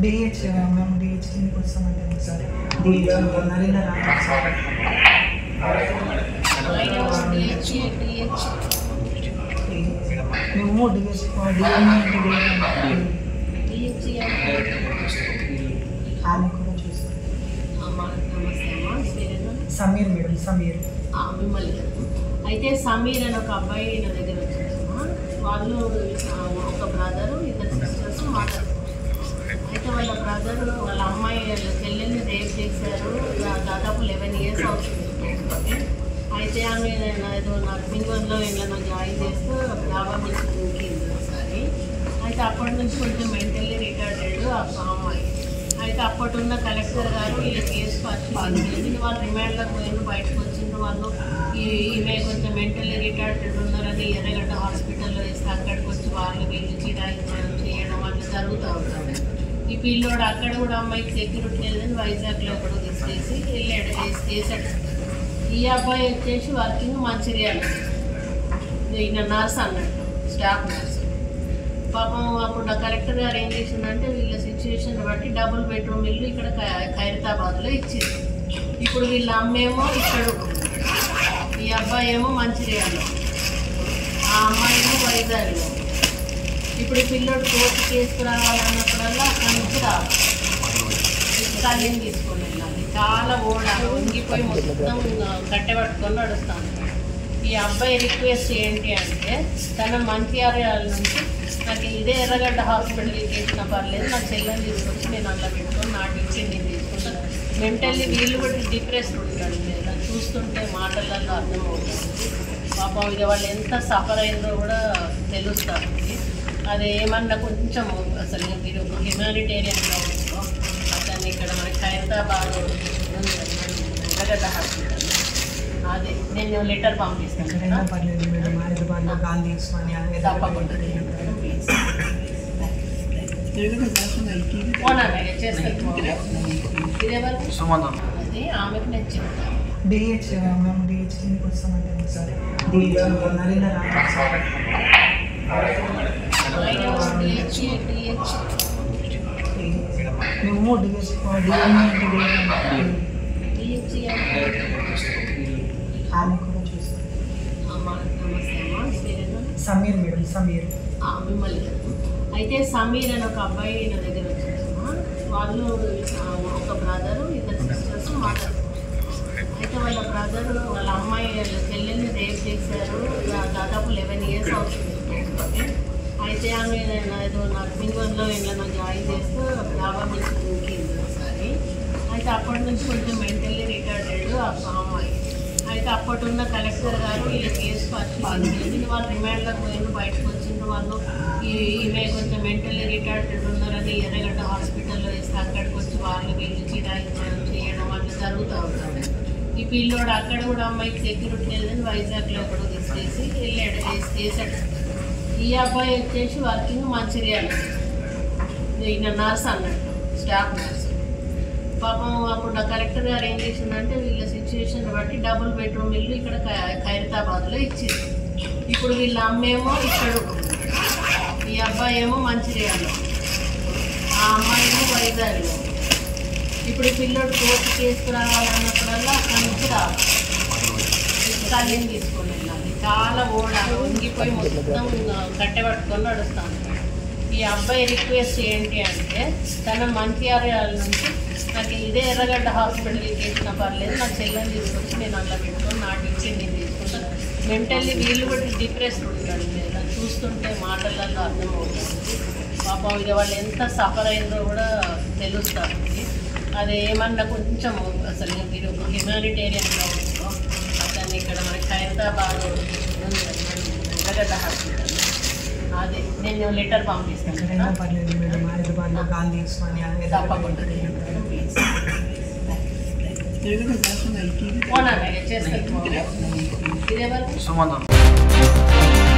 DH మేము DH కిందకి వస్తామంటే sir DH Narendra Ram sir మేము డిహెచ్ ఆమె కూడా చూస్తాం సమీర్ మేడం సమీర్ మిమ్మల్ని అయితే సమీర్ అని ఒక అబ్బాయి నా దగ్గర వచ్చారమ్మా వాళ్ళు ఆ, ఒక బ్రదరు ఇద్దరు సిస్టర్స్ మాట్లాడుతున్నారు అయితే వాళ్ళ బ్రదర్ వాళ్ళ అమ్మాయి వాళ్ళ చెల్లెల్ని రేప్ చేశారు దా- దాదాపు లెవెన్ ఇయర్స్ అవుతుంది అయితే ఆమె నా- ఏదో నర్సింగ్ వన్లో ఇంట్లో జాయిన్ చేస్తూ డాబా మీద దూకింది ఒకసారి అయితే అప్పటి నుంచి కొంచెం మెంటల్లీ రిటార్డెడ్ ఆ అమ్మాయి అయితే అప్పటి ఉన్న కలెక్టర్ గారు వీళ్ళ కేసు పరిశీలించింది వాళ్ళు రిమాండ్లోకి పోయిండ్రు బయటకు వచ్చిండ్రు వాళ్ళు ఈ ఈమె కొంచెం మెంటల్లీ రిటార్డెడ్ ఉన్నారని ఎర్రగడ్డ హాస్పిటల్లో వేస్తే అక్కడికి వచ్చి వాళ్ళు వీళ్ళు చిరాయించడం చేయడం అట్లా జరుగుతూ ఉంటుంది ఈ పిల్లోడు అక్కడ కూడా అమ్మాయికి సెక్యూరిటీ లేదని వైజాగ్లో కూడా తీసేసి వెళ్ళాడు వేసి చేశాడు ఈ అబ్బాయి వచ్చేసి వర్కింగ్ మంచిర్యాల ఈయన నర్స్ అన్నట్టు స్టాఫ్ నర్స్ పాపం అప్పుడు ఆ కలెక్టర్ గారు ఏం చేసిందంటే వీళ్ళ సిచ్యువేషన్ బట్టి డబుల్ బెడ్రూమ్ ఇల్లు ఇక్కడ ఖై- ఖైరతాబాద్లో ఇచ్చింది ఇప్పుడు వీళ్ళ అమ్మేమో ఇక్కడ ఉంటుంది. ఈ అబ్బాయి ఏమో మంచిర్యాలలో ఆ అమ్మాయి ఏమో వైజాగ్లో ఇప్పుడు ఈ పిల్లోడు కోర్టు తీసుకురావాలన్నప్పుడల్లా అక్కడి నుంచి రావాలి తల్లిని తీసుకొని వెళ్ళాలి చాలా ఓడ వంగిపోయి మొత్తం కట్టెపట్టుకొని నడుస్తాను ఈ అబ్బాయి రిక్వెస్ట్ ఏంటి అంటే తన మంచిర్యాల నుంచి నాకు ఇదే ఎర్రగడ్డ హాస్పిటల్కి చేసిన పర్లేదు నా చెల్లెని తీసుకొచ్చి నేను అలా పెట్టుకొని నా డ్యూటీ నేను తీసుకుంటాను మెంటల్లీ వీళ్ళు కూడా డిప్రెస్డ్ ఉంటాడు లేదా చూస్తుంటే మాటలలో అర్థమవుతుంది పాపం ఇక వాళ్ళు ఎంత సఫర్ అయిందో కూడా తెలుస్తుంది అది ఏమన్నా కొంచెం అసలు మీరు హ్యుమానిటేరియన్గా ఉందో అతన్ని ఇక్కడ మనకి ఖైరతాబాద్ ఎర్రగడ్డ హాస్పిటల్ అదే నేను లెటర్ పంపిస్తాను ఎక్కడైనా కదా పర్లేదు మేడం హైదరాబాద్లో గాంధీ ఉస్మానియా తప్పకుండా ఓనర్ చేస్తాను ఇదేవరకు అది ఆమెకు నేను చెప్తాను డిహెచ్ మేము డిహెచ్ కిందకి వస్తామంటే sir DH Narendra Ram sir మేము డిహెచ్ ఆమె కూడా చూస్తాం సమీర్ మేడం సమీర్ మిమ్మల్ని అయితే సమీర్ అని ఒక అబ్బాయి నా దగ్గర వచ్చారమ్మా వాళ్ళు ఆ, ఒక బ్రదరు ఇద్దరు సిస్టర్స్ మాట్లాడుతున్నారు అయితే వాళ్ళ బ్రదర్ వాళ్ళ అమ్మాయి వాళ్ళ చెల్లెల్ని రేప్ చేశారు దా- దాదాపు లెవెన్ ఇయర్స్ అవుతుంది అయితే ఆమె నా- ఏదో నర్సింగ్ వన్లో ఇంట్లో జాయిన్ చేస్తూ డాబా మీద దూకింది ఒకసారి అయితే అప్పటి నుంచి కొంచెం మెంటల్లీ రిటార్డెడ్ ఆ అమ్మాయి అయితే అప్పటి ఉన్న కలెక్టర్ గారు వీళ్ళ కేసు పరిశీలించింది వాళ్ళు రిమాండ్లోకి పోయిండ్రు బయటకు వచ్చిండ్రు వాళ్ళు ఈ ఈమె కొంచెం మెంటల్లీ రిటార్డెడ్ ఉన్నారని ఎర్రగడ్డ హాస్పిటల్లో వేస్తే అక్కడికి వచ్చి వాళ్ళు వీళ్ళు చిరాయించడం చేయడం అట్లా జరుగుతూ ఉంటుంది ఈ పిల్లోడు అక్కడ కూడా అమ్మాయికి సెక్యూరిటీ లేదని వైజాగ్లో కూడా తీసేసి వెళ్ళాడు వేసి చేశాడు ఈ అబ్బాయి వచ్చేసి వర్కింగ్ మంచిర్యాల ఈయన నర్స్ అన్నట్టు స్టాఫ్ నర్స్ పాపం అప్పుడు ఆ కలెక్టర్ గారు ఏం చేసిందంటే వీళ్ళ సిచ్యువేషన్ బట్టి డబుల్ బెడ్రూమ్ ఇల్లు ఇక్కడ ఖై- ఖైరతాబాద్లో ఇచ్చింది ఇప్పుడు వీళ్ళ అమ్మేమో ఇక్కడ ఉంటుంది. ఈ అబ్బాయి ఏమో మంచిర్యాలలో ఆ అమ్మాయి ఏమో వైజాగ్లో ఇప్పుడు ఈ పిల్లోడు కోర్టు తీసుకురావాలన్నప్పుడల్లా అక్కడి నుంచి రావాలి తల్లిని తీసుకొని వెళ్ళాలి చాలా ఓడ వంగిపోయి మొత్తం కట్టెపట్టుకొని నడుస్తాను ఈ అబ్బాయి రిక్వెస్ట్ ఏంటి అంటే తన మంచిర్యాల నుంచి నాకు ఇదే ఎర్రగడ్డ హాస్పిటల్కి చేసిన పర్లేదు నా చెల్లెని తీసుకొచ్చి నేను అలా పెట్టుకొని నా డ్యూటీ నేను తీసుకుంటాను మెంటల్లీ వీళ్ళు కూడా డిప్రెస్డ్ ఉంటాడు లేదా చూస్తుంటే మాటలలో అర్థమవుతుంది పాపం ఇక వాళ్ళు ఎంత సఫర్ అయిందో కూడా తెలుస్తుంది అది ఏమన్నా కొంచెం అసలు మీరు హ్యుమానిటేరియన్గా ఉందో అతన్ని ఇక్కడ మనకి ఖైరతాబాద్ ఎర్రగడ్డ హాస్పిటల్ అదే నేను లెటర్ పంపిస్తాను ఎక్కడైనా కదా పర్లేదు మేడం హైదరాబాద్లో గాంధీ ఉస్మానియా తప్పకుండా ఓనర్ చేస్తాను ఇదేవరకు